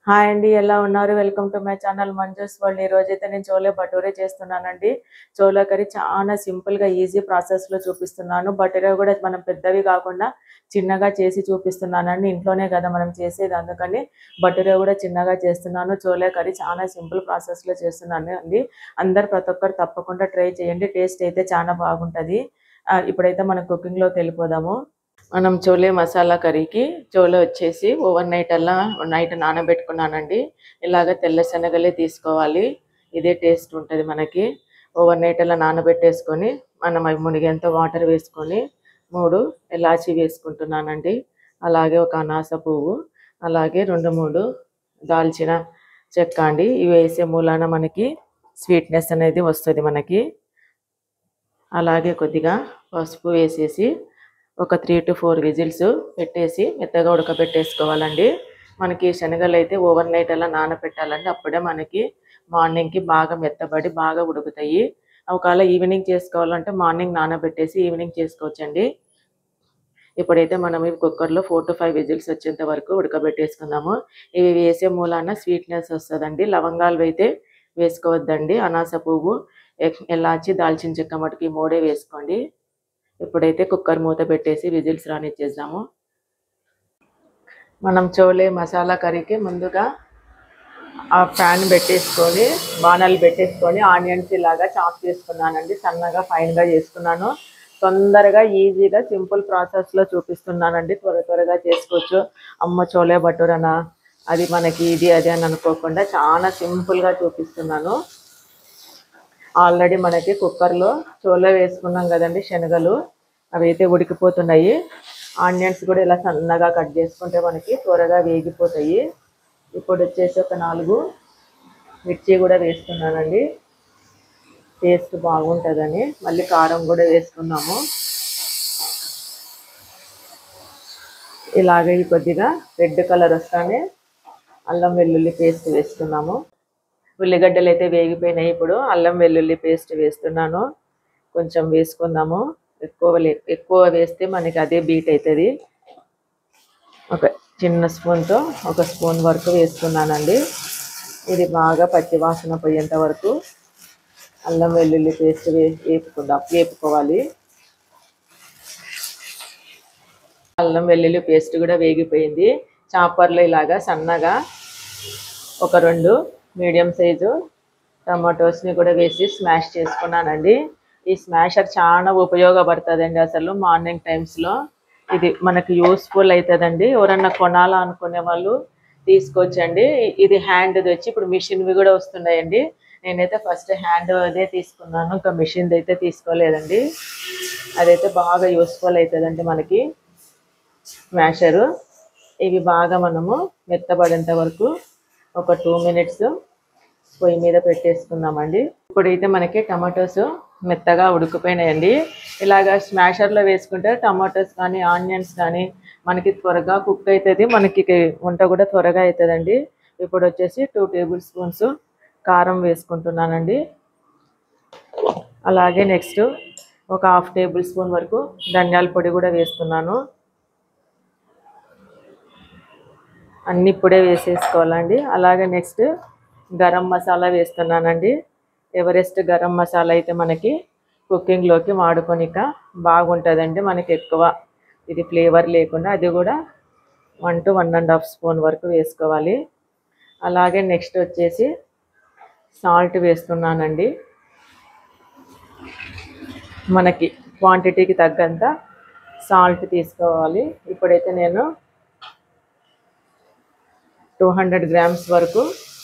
hi అండి ఎలా ఉన్నారు welcome to my channel Manju's world ఈ రోజు అయితే నేను చోలే భటూరే చేస్తున్నానండి చోలే కర్రీ చాలా సింపుల్ గా ఈజీ ప్రాసెస్ లో చూపిస్తున్నాను భటూరే కూడా మనం పెద్దవి కాకుండా చిన్నగా చేసి చూపిస్తున్నానండి ఇంట్లోనే కదా మనం చేసేది అందుకని భటూరే కూడా చిన్నగా చేస్తున్నాను చోలే కర్రీ చాలా సింపుల్ ప్రాసెస్ లో చేస్తున్నాను అండి అందరు ప్రతి ఒక్కరు తప్పకుండా ట్రై చేయండి టేస్ట్ అయితే చాలా బాగుంటది ఆ, ఇప్పుడైతే మనం కుకింగ్ లోకి వెళ్ళిపోదాము మనం చోలే మసాలా కర్రీకి చోలే వచ్చేసి ఓవర్ నైట్ అలా నైట్ నానబెట్టుకున్నానండి ఇలాగ తెల్ల శనగలే తీసుకోవాలి ఇదే టేస్ట్ ఉంటుంది మనకి ఓవర్ నైట్ అలా నానబెట్టేసుకొని మనం అవి మునిగేంత వాటర్ వేసుకొని మూడు ఎలాచి వేసుకుంటున్నానండి అలాగే ఒక అనాస పువ్వు అలాగే రెండు మూడు దాల్చిన చెక్క అండి ఇవి వేసే మూలాన మనకి స్వీట్నెస్ అనేది వస్తుంది మనకి అలాగే కొద్దిగా పసుపు వేసేసి ఒక త్రీ టు ఫోర్ విజిల్స్ పెట్టేసి మెత్తగా ఉడకబెట్టేసుకోవాలండి మనకి శనగలు అయితే ఓవర్ నైట్ అలా నానబెట్టాలండి అప్పుడే మనకి మార్నింగ్కి బాగా మెత్తబడి బాగా ఉడుకుతాయి ఒకవేళ ఈవినింగ్ చేసుకోవాలంటే మార్నింగ్ నానబెట్టేసి ఈవినింగ్ చేసుకోవచ్చండి ఇప్పుడైతే మనం ఇవి కుక్కర్లో ఫోర్ టు ఫైవ్ విజిల్స్ వచ్చేంత వరకు ఉడకబెట్టేసుకుందాము ఇవి వేసే మూలాన స్వీట్నెస్ వస్తుందండి లవంగాలు అయితే వేసుకోవద్దండి అనాస పువ్వు ఎ- ఎలాచి దాల్చిన చెక్క మటుకు ఈ మూడే వేసుకోండి ఇప్పుడైతే కుక్కర్ మూత పెట్టేసి విజిల్స్ రానిచ్చేద్దాము మనం చోలే మసాలా కర్రీకి ముందుగా ఆ ప్యాన్ పెట్టేసుకొని బాణాలు పెట్టేసుకొని ఆనియన్స్ ఇలాగా చాప్ చేసుకున్నానండి సన్నగా ఫైన్గా చేసుకున్నాను తొందరగా ఈజీగా సింపుల్ ప్రాసెస్లో చూపిస్తున్నానండి త్వర త్వరగా చేసుకోవచ్చు అమ్మ చోలే భటూరనా అది మనకి ఇది అది అని అనుకోకుండా చాలా సింపుల్గా చూపిస్తున్నాను ఆల్రెడీ మనకి కుక్కర్లో చోలే వేసుకున్నాం కదండి శనగలు అవి అయితే ఉడికిపోతున్నాయి ఆనియన్స్ కూడా ఇలా సన్నగా కట్ చేసుకుంటే మనకి త్వరగా వేగిపోతాయి ఇప్పుడు వచ్చేసి ఒక నాలుగు మిర్చి కూడా వేసుకున్నానండి టేస్ట్ బాగుంటుందని మళ్ళీ కారం కూడా వేసుకున్నాము ఇలాగే ఇవి కొద్దిగా రెడ్ కలర్ వస్తానే అల్లం వెల్లుల్లి పేస్ట్ వేసుకున్నాము ఉల్లిగడ్డలు అయితే వేగిపోయినాయి ఇప్పుడు అల్లం వెల్లుల్లి పేస్ట్ వేస్తున్నాను కొంచెం వేసుకుందాము ఎక్కువ లే- ఎక్కువ వేస్తే మనకి అదే బీట్ అవుతుంది ఒక చిన్న స్పూన్తో ఒక స్పూన్ వరకు వేసుకున్నానండి ఇది బాగా పచ్చి వాసన పోయేంత వరకు అల్లం వెల్లుల్లి పేస్ట్ వే వేపుకుందాం వేపుకోవాలి అల్లం వెల్లుల్లి పేస్ట్ కూడా వేగిపోయింది చాపర్లో ఇలాగా సన్నగా ఒక రెండు మీడియం సైజు టమాటోస్ని కూడా వేసి స్మాష్ చేసుకున్నానండి ఈ స్మాషర్ చాలా ఉపయోగపడుతుందండి అసలు మార్నింగ్ టైమ్స్లో ఇది మనకి యూస్ఫుల్ అవుతుందండి ఎవరన్నా కొనాలా అనుకునే వాళ్ళు తీసుకోవచ్చండి ఇ- ఇది హ్యాండ్ వచ్చి ఇప్పుడు మిషన్వి కూడా వస్తున్నాయండి నేనైతే ఫస్ట్ హ్యాండ్ అదే తీసుకున్నాను ఇంకా మిషన్ది అయితే తీసుకోలేదండి అదైతే బాగా యూస్ఫుల్ అవుతుందండి మనకి స్మాషరు ఇవి బాగా మనము మెత్తబడేంత వరకు ఒక టూ మినిట్స్ పొయ్యి మీద పెట్టేసుకుందామండి ఇప్పుడైతే మనకి టమాటోస్ మెత్తగా ఉడికిపోయినాయండి ఇలాగా స్మాషర్లో వేసుకుంటే టమాటోస్ కానీ ఆనియన్స్ కానీ మనకి త్వరగా కుక్ అవుతుంది మనకి వంట కూడా త్వరగా అవుతుందండి ఇప్పుడు వచ్చేసి టూ టేబుల్ స్పూన్స్ కారం వేసుకుంటున్నానండి అలాగే నెక్స్ట్ ఒక హాఫ్ టేబుల్ స్పూన్ వరకు ధనియాల పొడి కూడా వేస్తున్నాను అన్ని ఇప్పుడే వేసేసుకోవాలండి అలాగే నెక్స్ట్ గరం మసాలా వేస్తున్నానండి ఎవరెస్ట్ గరం మసాలా అయితే మనకి కుకింగ్లోకి వాడుకొనిక బాగుంటుందండి మనకి ఎక్కువ ఇది ఫ్లేవర్ లేకుండా అది కూడా one two one and half spoon వరకు వేసుకోవాలి అలాగే నెక్స్ట్ వచ్చేసి సాల్ట్ వేస్తున్నానండి మనకి క్వాంటిటీకి తగ్గంత సాల్ట్ తీసుకోవాలి ఇప్పుడైతే నేను టూ హండ్రెడ్ గ్రామ్స్ వరకు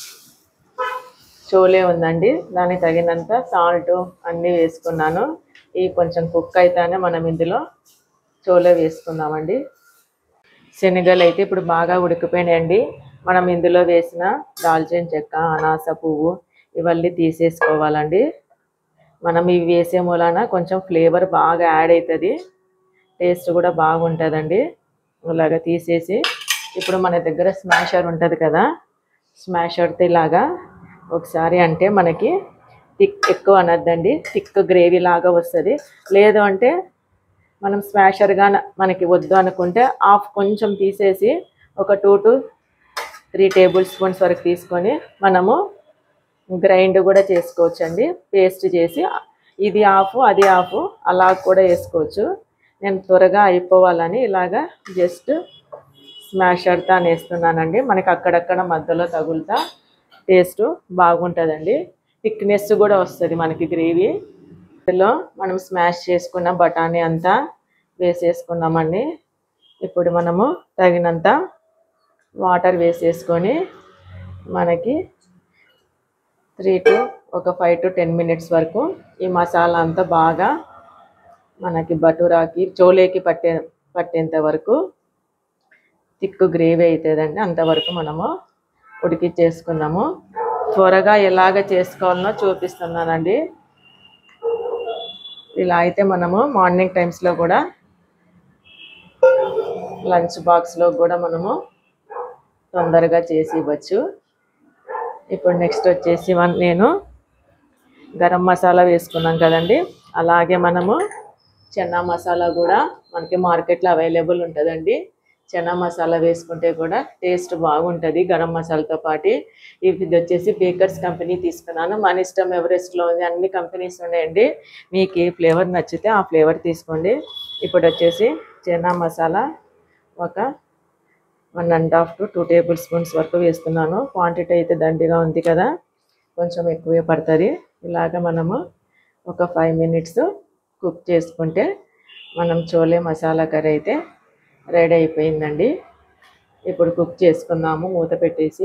చోలే ఉందండి దానికి తగినంత సాల్ట్ అన్నీ వేసుకున్నాను ఈ కొంచెం కుక్ అయితేనే మనం ఇందులో చోలే వేసుకుందామండి శనగలు అయితే ఇప్పుడు బాగా ఉడికిపోయినాయండి మనం ఇందులో వేసిన దాల్చిన చెక్క అనాస పువ్వు ఇవన్నీ తీసేసుకోవాలండి మనం ఇవి వేసే మూలాన కొంచెం ఫ్లేవర్ బాగా యాడ్ అవుతుంది టేస్ట్ కూడా బాగుంటుందండి ఇలాగా తీసేసి ఇప్పుడు మన దగ్గర స్మాషర్ ఉంటుంది కదా స్మాషర్తో ఇలాగా ఒకసారి అంటే మనకి థిక్ ఎక్కువ అనద్దండి థిక్ గ్రేవీ లాగా వస్తుంది లేదు అంటే మనం స్మాషర్గా మనకి వద్దు అనుకుంటే హాఫ్ కొంచెం తీసేసి ఒక two to three tablespoons వరకు తీసుకొని మనము గ్రైండ్ కూడా చేసుకోవచ్చండి పేస్ట్ చేసి ఇది ఆఫ్ అది ఆఫ్ అలా కూడా వేసుకోవచ్చు నేను త్వరగా అయిపోవాలని ఇలాగా జస్ట్ స్మాషర్తో వేస్తున్నానండి మనకి అక్కడక్కడ మధ్యలో తగులుతా టేస్ట్ బాగుంటుందండి థిక్నెస్ కూడా వస్తుంది మనకి గ్రేవీ ఇందులో మనం స్మాష్ చేసుకున్న బఠానీ అంతా వేసేసుకున్నామండి ఇప్పుడు మనము తగినంత వాటర్ వేసేసుకొని మనకి త్రీ టు ఒక ఫైవ్ టు టెన్ మినిట్స్ వరకు ఈ మసాలా అంతా బాగా మనకి బటూరాకి చోలేకి పట్టే పట్టేంత వరకు థిక్ గ్రేవీ అవుతుందండి అంతవరకు మనము ఉడికిచ్చేసుకుందాము త్వరగా ఎలాగ చేసుకోవాలనో చూపిస్తున్నానండి ఇలా అయితే మనము మార్నింగ్ టైమ్స్లో కూడా లంచ్ బాక్స్లో కూడా మనము తొందరగా చేసి ఇవ్వచ్చు ఇప్పుడు నెక్స్ట్ వచ్చేసి వన్ నేను గరం మసాలా వేసుకున్నాం కదండి అలాగే మనము చెన్నా మసాలా కూడా మనకి మార్కెట్లో అవైలబుల్ ఉంటుందండి చెన్నా మసాలా వేసుకుంటే కూడా టేస్ట్ బాగుంటుంది గరం మసాలాతో పాటు ఇది వచ్చేసి బేకర్స్ కంపెనీ తీసుకున్నాను మన ఇష్టం ఎవరెస్ట్లో ఉంది అన్ని కంపెనీస్ ఉన్నాయండి మీకు ఏ ఫ్లేవర్ నచ్చితే ఆ ఫ్లేవర్ తీసుకోండి ఇప్పుడు వచ్చేసి చెన్నా మసాలా ఒక one and half to two tablespoons వరకు వేస్తున్నాను క్వాంటిటీ అయితే దండిగా ఉంది కదా కొంచెం ఎక్కువే పడుతుంది ఇలాగ మనము ఒక ఫైవ్ మినిట్స్ కుక్ చేసుకుంటే మనం చోలే మసాలా కర్రీ అయితే రెడీ అయిపోయిందండి ఇప్పుడు కుక్ చేసుకుందాము మూత పెట్టేసి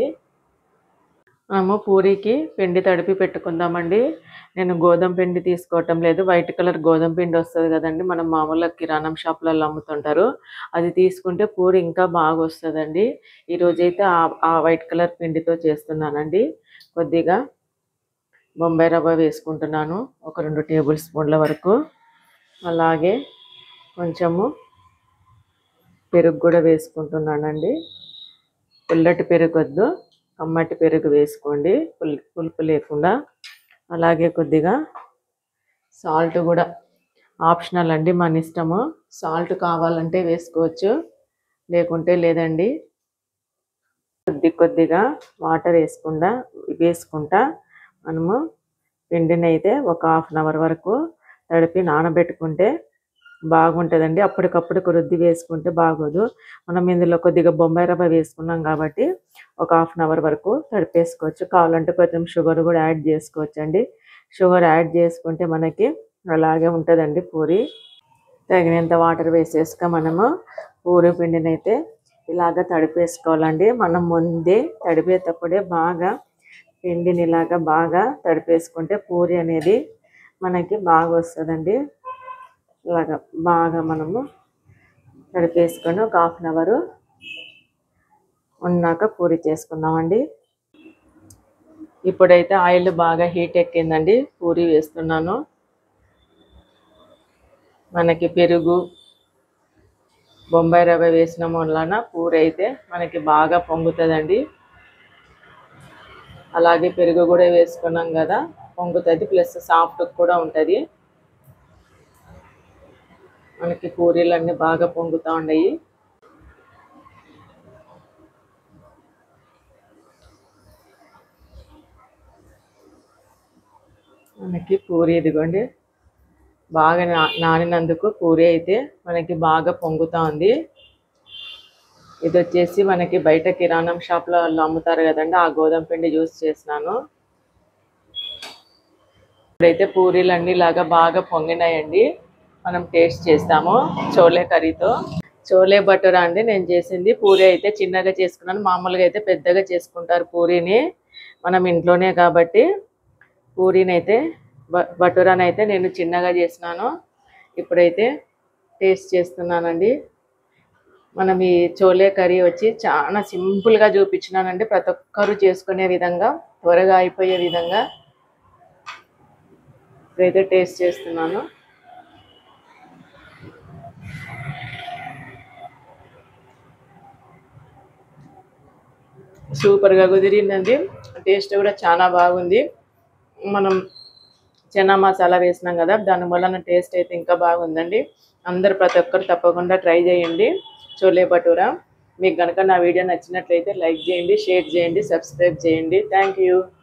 మనము పూరీకి పిండి తడిపి పెట్టుకుందామండి నేను గోధుమ పిండి తీసుకోవటం లేదు వైట్ కలర్ గోధుమ పిండి వస్తుంది కదండి మనం మామూలుగా కిరాణం షాప్లలో అమ్ముతుంటారు అది తీసుకుంటే పూరి ఇంకా బాగా వస్తుందండి ఈరోజైతే ఆ వైట్ కలర్ పిండితో చేస్తున్నానండి కొద్దిగా బొంబాయి రవ్వ వేసుకుంటున్నాను ఒక రెండు టేబుల్ స్పూన్ల వరకు అలాగే కొంచెము పెరుగు కూడా వేసుకుంటున్నానండి పుల్లటి పెరుగు వద్దు కమ్మటి పెరుగు వేసుకోండి పుల్ పులుపు లేకుండా అలాగే కొద్దిగా సాల్ట్ కూడా ఆప్షనల్ అండి మన ఇష్టము సాల్ట్ కావాలంటే వేసుకోవచ్చు లేకుంటే లేదండి కొద్ది కొద్దిగా వాటర్ వేసుకుండా వేసుకుంటా మనము పిండిని అయితే ఒక హాఫ్ అన్ అవర్ వరకు తడిపి నానబెట్టుకుంటే బాగుంటుందండి అప్పటికప్పుడు రుద్ది వేసుకుంటే బాగోదు మనం ఇందులో కొద్దిగా బొంబాయి రవ్వ వేసుకున్నాం కాబట్టి ఒక హాఫ్ అన్ అవర్ వరకు తడిపేసుకోవచ్చు కావాలంటే కొంచెం షుగర్ కూడా యాడ్ చేసుకోవచ్చు అండి షుగర్ యాడ్ చేసుకుంటే మనకి అలాగే ఉంటుందండి పూరి తగినంత వాటర్ వేసేసుక మనము పూరి పిండిని అయితే ఇలాగ తడిపేసుకోవాలండి మనం ముందే తడిపేటప్పుడే బాగా పిండిని ఇలాగా బాగా తడిపేసుకుంటే పూరి అనేది మనకి బాగా వస్తుందండి ఇలాగ బాగా మనము తడిపేసుకొని ఒక హాఫ్ అన్ అవర్ ఉన్నాక పూరి చేసుకుందామండి ఇప్పుడైతే ఆయిల్ బాగా హీట్ ఎక్కిందండి పూరి వేస్తున్నాను మనకి పెరుగు బొంబాయి రవ్వ వేసిన వలన పూరి అయితే మనకి బాగా పొంగుతుందండి అలాగే పెరుగు కూడా వేసుకున్నాం కదా పొంగుతుంది ప్లస్ సాఫ్ట్ కూడా ఉంటుంది మనకి పూరీలు అన్నీ బాగా పొంగుతూ ఉన్నాయి మనకి పూరి ఇదిగోండి బాగా నా నానినందుకు పూరి అయితే మనకి బాగా పొంగుతూ ఉంది ఇది వచ్చేసి మనకి బయట కిరాణం షాప్లో వాళ్ళు అమ్ముతారు కదండి ఆ గోధుమ పిండి యూస్ చేసినాను ఇప్పుడైతే పూరీలు అన్ని లాగా బాగా పొంగినాయండి మనం టేస్ట్ చేస్తాము చోలే కర్రీతో చోలే బటురా అండి నేను చేసింది పూరి అయితే చిన్నగా చేసుకున్నాను మామూలుగా అయితే పెద్దగా చేసుకుంటారు పూరీని మనం ఇంట్లోనే కాబట్టి పూరీని అయితే బ బటురాని అయితే నేను చిన్నగా చేసినాను ఇప్పుడైతే టేస్ట్ చేస్తున్నానండి మనం ఈ చోలే కర్రీ వచ్చి చాలా సింపుల్గా చూపించినానండి ప్రతి ఒక్కరు చేసుకునే విధంగా త్వరగా అయిపోయే విధంగా ఇప్పుడైతే టేస్ట్ చేస్తున్నాను సూపర్గా కుదిరిందండి టేస్ట్ కూడా చాలా బాగుంది మనం చెనా మసాలా వేసినాం కదా దాని వలన టేస్ట్ అయితే ఇంకా బాగుందండి అందరు ప్రతి ఒక్కరు తప్పకుండా ట్రై చేయండి చోలే భటూరా మీకు కనుక నా వీడియో నచ్చినట్లయితే లైక్ చేయండి షేర్ చేయండి సబ్స్క్రైబ్ చేయండి థ్యాంక్ యూ